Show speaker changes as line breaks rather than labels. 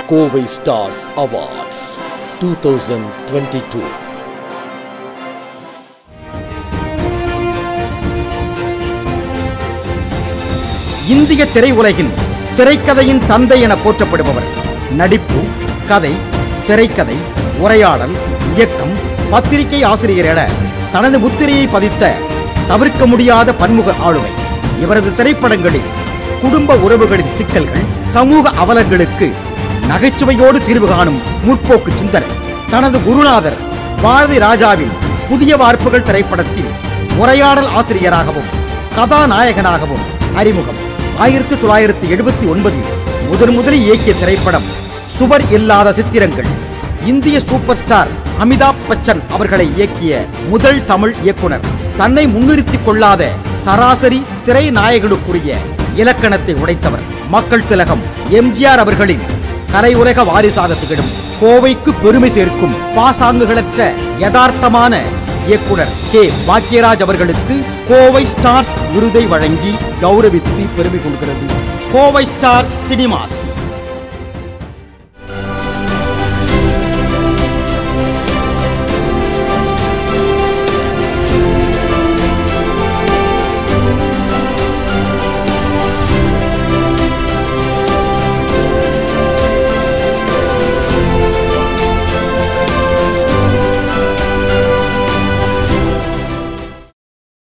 Kovai stars awards two thousand twenty two
இந்திய திரையுலகின் திரைக்கதையின் தந்தை என போற்றப்படுபவர் நடிப்பு கதை திரைக்கதை உரையாடல் இயக்கம் பத்திரிகை ஆசிரியர் என தனது முத்திரையை பதித்த தவிர்க்க முடியாத பன்முக ஆளுமை இவரது திரைப்படங்களில் குடும்ப உறவுகளின் சிக்கல்கள் சமூக அவலங்களுக்கு நகைச்சுவையோடு தீர்வு காணும் முற்போக்கு சிந்தனை தனது குருநாதர் பாரதி ராஜாவின் புதிய வார்ப்புகள் திரைப்படத்தில் உரையாடல் ஆசிரியராகவும் கதாநாயகனாகவும் அறிமுகம் ஆயிரத்தி தொள்ளாயிரத்தி எழுபத்தி ஒன்பதில் முதன் முதலில் இயக்கிய திரைப்படம் சுவர் இல்லாத சித்திரங்கள் இந்திய சூப்பர் ஸ்டார் அமிதாப் பச்சன் அவர்களை இயக்கிய முதல் தமிழ் இயக்குனர் தன்னை முன்னிறுத்திக் கொள்ளாத சராசரி திரை நாயகனுக்குரிய இலக்கணத்தை உடைத்தவர் மக்கள் திலகம் எம்ஜிஆர் அவர்களின் கலையுலக வாரிசாக திகழும் கோவைக்கு பெருமை சேர்க்கும் பாசாங்குகளற்ற யதார்த்தமான இயக்குனர் கே பாக்யராஜ் அவர்களுக்கு கோவை ஸ்டார்ஸ் விருதை வழங்கி கௌரவித்து பெருமை கொள்கிறது கோவை ஸ்டார் சினிமாஸ்